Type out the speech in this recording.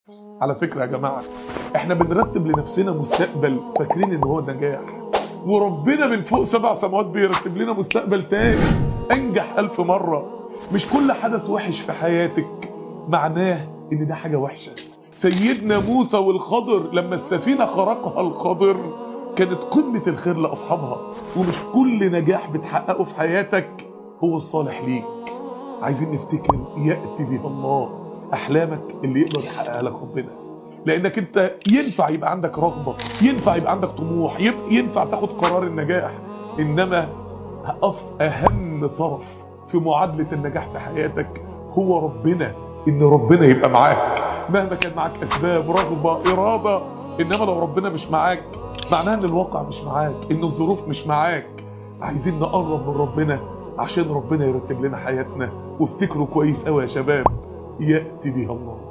على فكرة يا جماعة احنا بنرتب لنفسنا مستقبل فاكرين ان هو نجاح وربنا من فوق سبع سماوات بيرتب لنا مستقبل تاني انجح الف مرة مش كل حدث وحش في حياتك معناه ان ده حاجة وحشة سيدنا موسى والخضر لما السفينة خرقها الخضر كانت قمة الخير لأصحابها ومش كل نجاح بتحققه في حياتك هو الصالح ليك عايزين نفتكر يأتي بها الله أحلامك اللي يقدر يحققها لك ربنا لأنك أنت ينفع يبقى عندك رغبة ينفع يبقى عندك طموح ينفع تاخد قرار النجاح إنما أهم طرف في معادلة النجاح في حياتك هو ربنا إن ربنا يبقى معاك مهما كان معاك أسباب رغبة إرادة إنما لو ربنا مش معاك معناه إن الواقع مش معاك إن الظروف مش معاك عايزين نقرب من ربنا عشان ربنا يرتب لنا حياتنا وافتكروا كويس قوي يا شباب يأتي بها الله